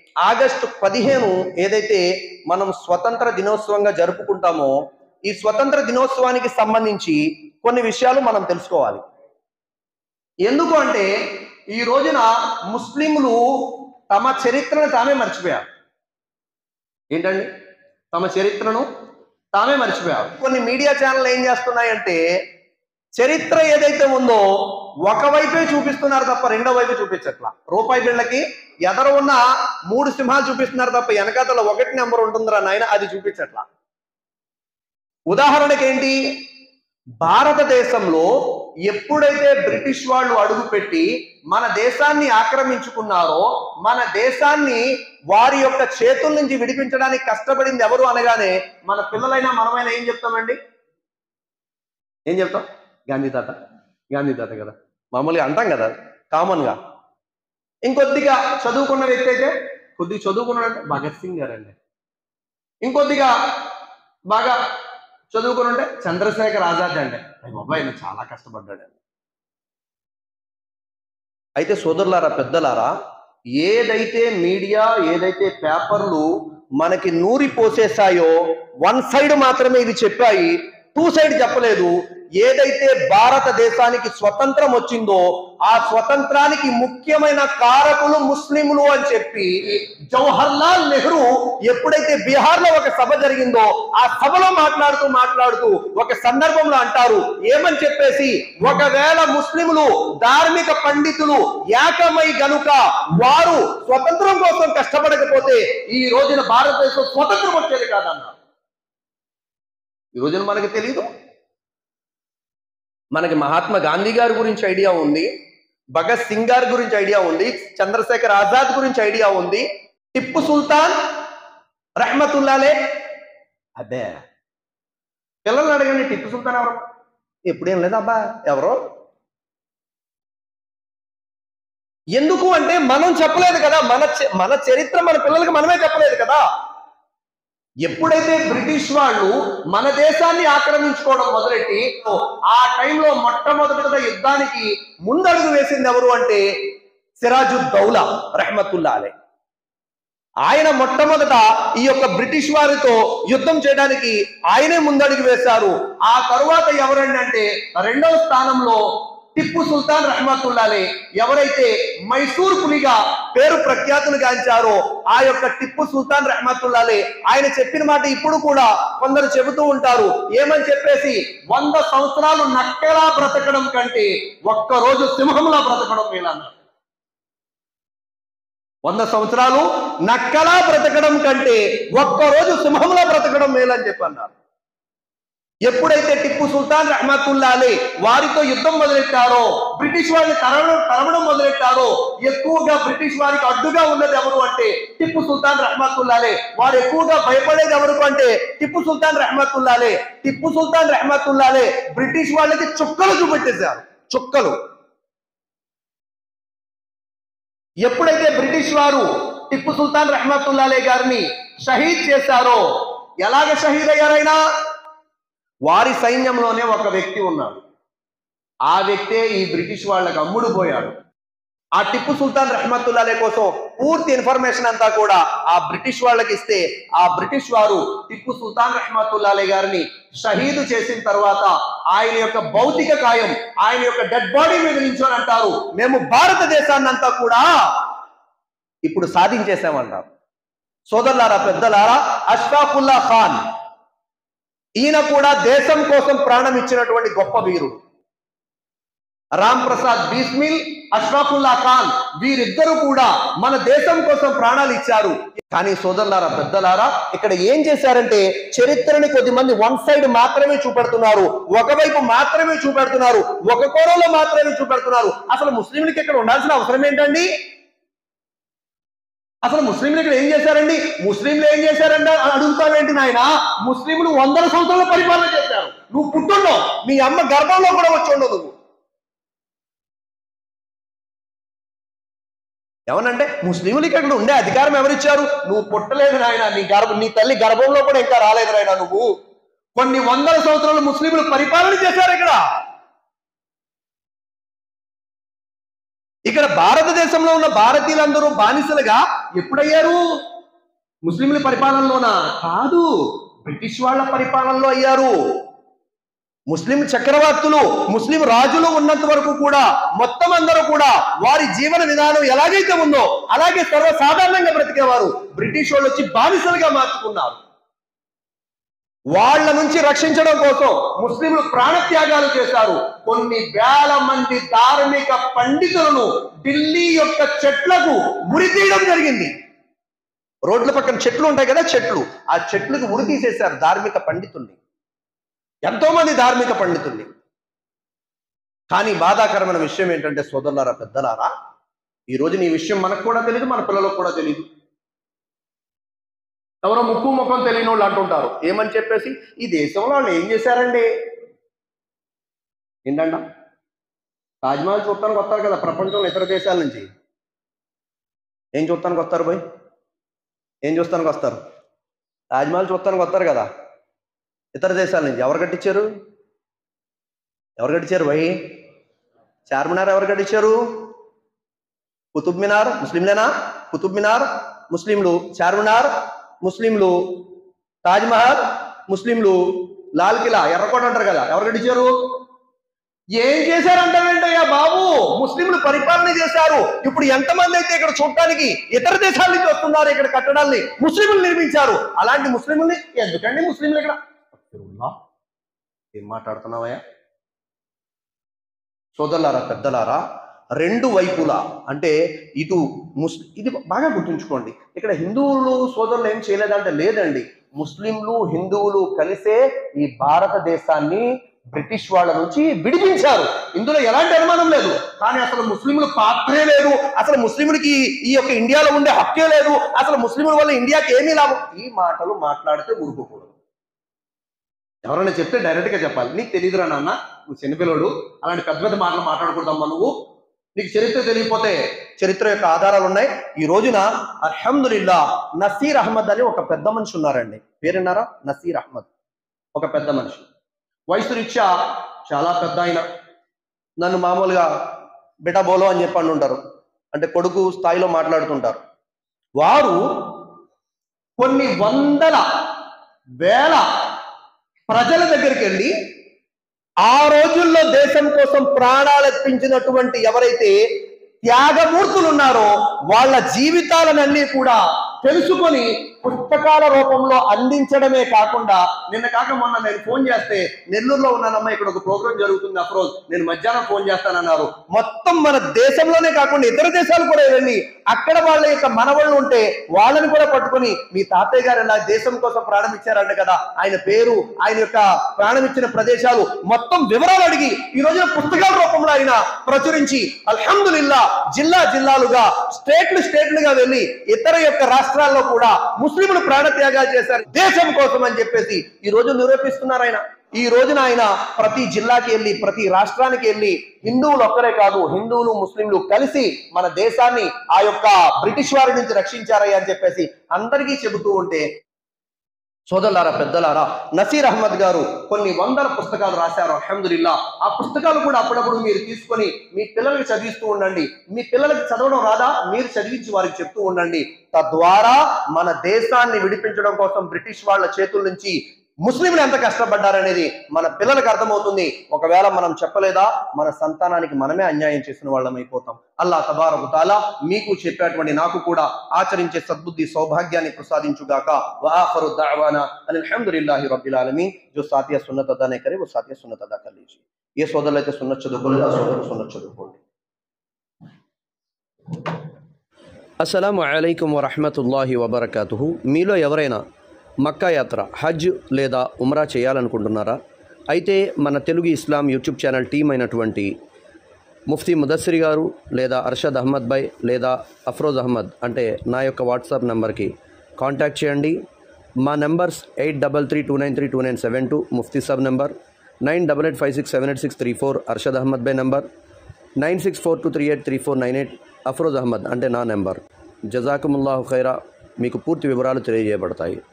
August పదిహేను ఏదైతే మనం స్వతంత్ర దినోత్సవంగా జరుపుకుంటామో ఈ స్వతంత్ర దినోత్సవానికి సంబంధించి కొన్ని విషయాలు మనం తెలుసుకోవాలి ఎందుకు అంటే ఈ రోజున ముస్లింలు తమ చరిత్రను తామే మర్చిపోయారు ఏంటండి తమ చరిత్రను తామే మర్చిపోయారు కొన్ని మీడియా ఛానల్ ఏం చేస్తున్నాయంటే చరిత్ర ఏదైతే ఉందో ఒకవైపే చూపిస్తున్నారు తప్ప రెండో వైపు చూపించట్లా రూపాయి బిళ్ళకి ఎదర ఉన్న మూడు సింహాలు చూపిస్తున్నారు తప్ప వెనకాతల ఒకటి నెంబర్ ఉంటుందిరా నాయన అది చూపించట్లా ఉదాహరణకి ఏంటి భారతదేశంలో ఎప్పుడైతే బ్రిటిష్ వాళ్ళు అడుగుపెట్టి మన దేశాన్ని ఆక్రమించుకున్నారో మన దేశాన్ని వారి యొక్క చేతుల నుంచి విడిపించడానికి కష్టపడింది ఎవరు అనగానే మన పిల్లలైనా మనమైనా ఏం చెప్తామండి ఏం చెప్తాం గాంధీ తాత గాంధీ తాత కదా మామూలుగా అంటాం కదా కామన్ గా ఇంకొద్దిగా చదువుకున్న వ్యక్తి అయితే కొద్దిగా చదువుకున్నాడంటే భగత్ సింగ్ గారు అండి ఇంకొద్దిగా బాగా చదువుకుని ఉంటే చంద్రశేఖర్ ఆజాద్ అండి అయ్య బాబాయ్ ఆయన చాలా కష్టపడ్డాడు అయితే సోదరులారా పెద్దలారా ఏదైతే మీడియా ఏదైతే పేపర్లు మనకి నూరి పోసేసాయో వన్ సైడ్ మాత్రమే ఇది చెప్పాయి టూ సైడ్ చెప్పలేదు ఏదైతే భారతదేశానికి స్వతంత్రం వచ్చిందో ఆ స్వతంత్రానికి ముఖ్యమైన కారకులు ముస్లింలు అని చెప్పి జవహర్ లాల్ నెహ్రూ ఎప్పుడైతే బీహార్ లో ఒక సభ జరిగిందో ఆ సభలో మాట్లాడుతూ మాట్లాడుతూ ఒక సందర్భంలో అంటారు ఏమని చెప్పేసి ఒకవేళ ముస్లింలు ధార్మిక పండితులు ఏకమై గనుక వారు స్వతంత్రం కోసం కష్టపడకపోతే ఈ రోజున భారతదేశం స్వతంత్రం వచ్చేది కాదన్నారు ఈ రోజున మనకి తెలియదు మనకి మహాత్మా గాంధీ గారి గురించి ఐడియా ఉంది భగత్ సింగ్ గారి గురించి ఐడియా ఉంది చంద్రశేఖర్ ఆజాద్ గురించి ఐడియా ఉంది టిప్పు సుల్తాన్ రహమతుల్లాలే అదే పిల్లల్ని అడగండి టిప్పు సుల్తాన్ ఎవరు ఎప్పుడేం లేదబ్బా ఎవరో ఎందుకు అంటే మనం చెప్పలేదు కదా మన చ- మన చరిత్ర మన పిల్లలకి మనమే చెప్పలేదు కదా ఎప్పుడైతే బ్రిటిష్ వాళ్ళు మన దేశాన్ని ఆక్రమించుకోవడం మొదలెట్టి ఆ టైంలో మొట్టమొదటిగా యుద్ధానికి ముందడుగు వేసింది ఎవరు అంటే సిరాజుద్దౌలా రహమతుల్లా అలే ఆయన మొట్టమొదట ఈ యొక్క బ్రిటిష్ వారితో యుద్ధం చేయడానికి ఆయనే ముందడుగు వేశారు ఆ తరువాత ఎవరండి అంటే రెండవ స్థానంలో టిప్పు సుల్తాన్ రహమతుల్లాలే ఎవరైతే మైసూర్ పులిగా పేరు ప్రఖ్యాతులు గాంచారో ఆ యొక్క టిప్పు సుల్తాన్ రహమతుల్లాలే ఆయన చెప్పిన మాట ఇప్పుడు కూడా కొందరు చెబుతూ ఉంటారు ఏమని చెప్పేసి వంద సంవత్సరాలు నక్కలా బ్రతకడం కంటే ఒక్క రోజు సింహంలా బ్రతకడం మేలన్నారు వంద సంవత్సరాలు నక్కలా బ్రతకడం కంటే ఒక్క రోజు సింహంలా బ్రతకడం మేలని చెప్పి అన్నారు ఎప్పుడైతే టిప్పు సుల్తాన్ రహమతుల్లా అలీ వారితో యుద్ధం మొదలెట్టారో బ్రిటిష్ వారిని తరవడం తరవడం మొదలెట్టారో ఎక్కువగా బ్రిటిష్ వారికి అడ్డుగా ఉన్నది ఎవరు అంటే టిప్పు సుల్తాన్ రహమతుల్లా అలీ వారు ఎక్కువగా భయపడేది ఎవరు అంటే టిప్పు సుల్తాన్ రహమతుల్లా అలీ టిప్పు సుల్తాన్ రహమతుల్లా అలీ బ్రిటిష్ వాళ్ళకి చుక్కలు చూపెట్టేశారు చుక్కలు ఎప్పుడైతే బ్రిటిష్ వారు టిప్పు సుల్తాన్ రహమతుల్లాలే గారిని షహీద్ చేశారో ఎలాగ షహీద్ అయ్యారైనా వారి సైన్యంలోనే ఒక వ్యక్తి ఉన్నాడు ఆ వ్యక్తే ఈ బ్రిటిష్ వాళ్ళకి అమ్ముడు పోయాడు ఆ టిప్పు సుల్తాన్ రహమతుల్లాలే కోసం పూర్తి ఇన్ఫర్మేషన్ అంతా కూడా ఆ బ్రిటిష్ వాళ్ళకి ఇస్తే ఆ బ్రిటిష్ వారు టిప్పు సుల్తాన్ రహమతుల్లాలే గారిని షహీదు చేసిన తర్వాత ఆయన యొక్క భౌతిక కాయం ఆయన యొక్క డెడ్ బాడీ మీద నించొని అంటారు మేము భారతదేశాన్ని అంతా కూడా ఇప్పుడు సాధించేసామంటారు సోదరులారా పెద్దలారా అష్ఫాకుల్లా ఖాన్ ఈయన కూడా దేశం కోసం ప్రాణం ఇచ్చినటువంటి గొప్ప వీరుడు రామ్ ప్రసాద్ బీస్మిల్ అష్ఫాకుల్లా ఖాన్ వీరిద్దరూ కూడా మన దేశం కోసం ప్రాణాలు ఇచ్చారు కానీ సోదరులారా పెద్దలారా ఇక్కడ ఏం చేశారంటే చరిత్రని కొద్దిమంది వన్ సైడ్ మాత్రమే చూపెడుతున్నారు ఒకవైపు మాత్రమే చూపెడుతున్నారు ఒక కోణంలో మాత్రమే చూపెడుతున్నారు అసలు ముస్లింలకి ఇక్కడ ఉండాల్సిన అవసరం ఏంటండి అసలు ముస్లింలు ఇక్కడ ఏం చేశారండి ముస్లింలు ఏం చేశారంటే అని అడుగుతావేంటి నాయన ముస్లింలు వందల సంవత్సరాల పరిపాలన చేశారు నువ్వు పుట్టుండవు మీ అమ్మ గర్భంలో కూడా వచ్చి ఉండవు నువ్వు ఏమనంటే ముస్లింలకి అక్కడ ఉండే అధికారం ఎవరిచ్చారు నువ్వు పుట్టలేదు నాయన నీ గర్భ నీ తల్లి గర్భంలో కూడా ఇంకా రాలేదు నాయన నువ్వు కొన్ని వందల సంవత్సరాలు ముస్లింలు పరిపాలన చేశారు ఇక్కడ ఇక్కడ భారతదేశంలో ఉన్న భారతీయులందరూ బానిసలుగా ఎప్పుడయ్యారు ముస్లింల పరిపాలనలోనా కాదు బ్రిటిష్ వాళ్ళ పరిపాలనలో అయ్యారు ముస్లిం చక్రవర్తులు ముస్లిం రాజులు ఉన్నంత వరకు కూడా మొత్తం అందరూ కూడా వారి జీవన విధానం ఎలాగైతే ఉందో అలాగే సర్వసాధారణంగా బ్రతికేవారు బ్రిటిష్ వాళ్ళు వచ్చి బానిసలుగా మార్చుకున్నారు వాళ్ళ నుంచి రక్షించడం కోసం ముస్లింలు ప్రాణత్యాగాలు చేశారు కొన్ని వేల మంది ధార్మిక పండితులను ఢిల్లీ యొక్క చెట్లకు ఉరి తీయడం జరిగింది రోడ్ల పక్కన చెట్లు ఉంటాయి కదా చెట్లు ఆ చెట్లకు ఉరి తీసేశారు ధార్మిక పండితుల్ని ఎంతో మంది ధార్మిక పండితుల్ని కానీ బాధాకరమైన విషయం ఏంటంటే సోదరులారా పెద్దలారా ఈ రోజు నీ విషయం మనకు కూడా తెలియదు మన పిల్లలకు కూడా తెలియదు ఎవరో ముక్కు ముఖం తెలియని వాళ్ళు అంటుంటారు ఏమని చెప్పేసి ఈ దేశంలో వాళ్ళు ఏం చేశారండి ఏంటంట తాజ్మహల్ చూడటానికి వస్తారు కదా ప్రపంచంలో ఇతర దేశాల నుంచి ఏం చూడటానికి వస్తారు పోయి ఏం చూస్తానికి వస్తారు తాజ్మహల్ చూడటానికి వస్తారు కదా ఇతర దేశాల నుంచి ఎవరు కట్టించారు ఎవరు కట్టించారు భయ్ చార్మినార్ ఎవరు కట్టించారు కుతుబ్ మినార్ ముస్లింలేనా కుతుబ్ మినార్ ముస్లింలు చార్మినార్ ముస్లింలు తాజ్మహల్ ముస్లింలు లాల్ కిలా ఎర్రకోట అంటారు కదా ఎవరు కట్టించారు ఏం చేశారంటారంటయ్యా బాబు ముస్లింలు పరిపాలన చేశారు ఇప్పుడు ఎంతమంది అయితే ఇక్కడ చూడటానికి ఇతర దేశాల నుంచి వస్తున్నారు ఇక్కడ కట్టడాల్ని ముస్లింలు నిర్మించారు అలాంటి ముస్లింలని ఎందుకండి ముస్లింలు ఇక్కడ అస్తగఫిరుల్లాహ్. ఏం మాట్లాడుతున్నావయ్యా సోదరులారా పెద్దలారా రెండు వైపులా అంటే ఇటు ముస్ ఇది బాగా గుర్తుంచుకోండి ఇక్కడ హిందువులు సోదరులు ఏం చేయలేదంటే లేదండి ముస్లింలు హిందువులు కలిసే ఈ భారతదేశాన్ని బ్రిటిష్ వాళ్ళ నుంచి విడిపించారు ఇందులో ఎలాంటి అనుమానం లేదు కానీ అసలు ముస్లింలు పాత్రే లేదు అసలు ముస్లింలకి ఈ యొక్క ఇండియాలో ఉండే హక్కే లేదు అసలు ముస్లింల వల్ల ఇండియాకి ఏమీ లాభం ఈ మాటలు మాట్లాడితే ఊరుకోకూడదు ఎవరైనా చెప్తే డైరెక్ట్ గా చెప్పాలి నీకు తెలియదురా నాన్న నువ్వు చిన్నపిల్లడు అలాంటి పెద్ద పెద్ద మాటలు మాట్లాడకూడదమ్మా నువ్వు నీకు చరిత్ర తెలియకపోతే చరిత్ర యొక్క ఆధారాలు ఉన్నాయి ఈ రోజున అల్హమ్దుల్లా నసీర్ అహ్మద్ అని ఒక పెద్ద మనిషి ఉన్నారండి పేరున్నారా నసీర్ అహ్మద్ ఒక పెద్ద మనిషి వయసు రీత్యా చాలా పెద్ద ఆయన నన్ను మామూలుగా బిటా బోలో అని చెప్పండి ఉంటారు అంటే కొడుకు స్థాయిలో మాట్లాడుతుంటారు వారు కొన్ని వందల వేల ప్రజల దగ్గరికి వెళ్ళి ఆ రోజుల్లో దేశం కోసం ప్రాణాలర్పించినటువంటి ఎవరైతే త్యాగమూర్తులు ఉన్నారో వాళ్ళ జీవితాలనన్నీ కూడా తెలుసుకొని పుస్తకాల రూపంలో అందించడమే కాకుండా నిన్న కాక మొన్న నేను ఫోన్ చేస్తే నెల్లూరులో ఉన్నానమ్మా ఇక్కడ ఒక ప్రోగ్రామ్ జరుగుతుంది అఫ్రోజ్ నేను మధ్యాహ్నం ఫోన్ చేస్తానన్నారు మొత్తం మన దేశంలోనే కాకుండా ఇతర దేశాలు కూడా వెళ్ళి అక్కడ వాళ్ళ యొక్క మనవళ్ళు ఉంటే వాళ్ళని కూడా పట్టుకొని మీ తాతయ్య గారు ఇలా దేశం కోసం ప్రాణం ఇచ్చారంట కదా ఆయన పేరు ఆయన యొక్క ప్రాణం ఇచ్చిన ప్రదేశాలు మొత్తం వివరాలు అడిగి ఈ రోజున పుస్తకాల రూపంలో ఆయన ప్రచురించి అల్హమ్దుల్లా జిల్లా జిల్లాలుగా స్టేట్లు స్టేట్లుగా వెళ్ళి ఇతర యొక్క రాష్ట్రాల్లో కూడా ముస్లింలు ప్రాణత్యాగాలు చేశారు దేశం కోసం అని చెప్పేసి ఈ రోజు నిరూపిస్తున్నారు ఆయన ఈ రోజున ఆయన ప్రతి జిల్లాకి వెళ్ళి ప్రతి రాష్ట్రానికి వెళ్ళి హిందువులు ఒక్కరే కాదు హిందువులు ముస్లింలు కలిసి మన దేశాన్ని ఆ యొక్క బ్రిటిష్ వారి నుంచి రక్షించారయ్య అని చెప్పేసి అందరికీ చెబుతూ ఉంటే సోదరులారా పెద్దలారా నసీర్ అహ్మద్ గారు కొన్ని వందల పుస్తకాలు రాశారు అల్హమ్దుల్లా ఆ పుస్తకాలు కూడా అప్పుడప్పుడు మీరు తీసుకొని మీ పిల్లలకి చదివిస్తూ ఉండండి మీ పిల్లలకి చదవడం రాదా మీరు చదివించి వారికి చెప్తూ ఉండండి తద్వారా మన దేశాన్ని విడిపించడం కోసం బ్రిటిష్ వాళ్ళ చేతుల నుంచి ముస్లింలు ఎంత కష్టపడ్డారనేది మన పిల్లలకు అర్థమవుతుంది ఒకవేళ మనం చెప్పలేదా మన సంతానానికి మనమే అన్యాయం చేసిన వాళ్ళం అయిపోతాం అల్లా తబారకు తాలా మీకు చెప్పేటువంటి నాకు కూడా ఆచరించే సద్బుద్ధి సౌభాగ్యాన్ని ప్రసాదించుగాక వాఫరు దావానా అల్హమ్దులిల్లాహి రబ్బిల్ ఆలమీన్ जो साथिया सुन्नत अदा नहीं करे वो साथिया सुन्नत अदा कर लीजिए ये సోదరులు అయితే సున్నత్ చదువుకోలేదు ఆ సోదరులు సున్నత్ చదువుకోండి అస్సలాము అలైకుం వరహమతుల్లాహి వబర్కాతుహు మీలో ఎవరైనా మక్కా యాత్ర హజ్ లేదా ఉమ్రా చేయాలనుకుంటున్నారా అయితే మన Telugu Islam YouTube channel team అయినటువంటి ముఫ్తీ ముదస్సిరి గారు లేదా అర్షద్ అహ్మద్ భాయ్ లేదా అఫ్రోజ్ అహ్మద్ అంటే నా యొక్క వాట్సాప్ నెంబర్కి కాంటాక్ట్ చేయండి మా numbers eight double three two nine three two nine seven two Mufti సబ్ number nine double eight five six seven eight six three four Arshad Ahmed భాయ్ number nine six four two three eight three four nine eight Afroz Ahmed అంటే నా number జజాకుముల్లాహు ఖైరా మీకు పూర్తి వివరాలు తెలియజేయబడతాయి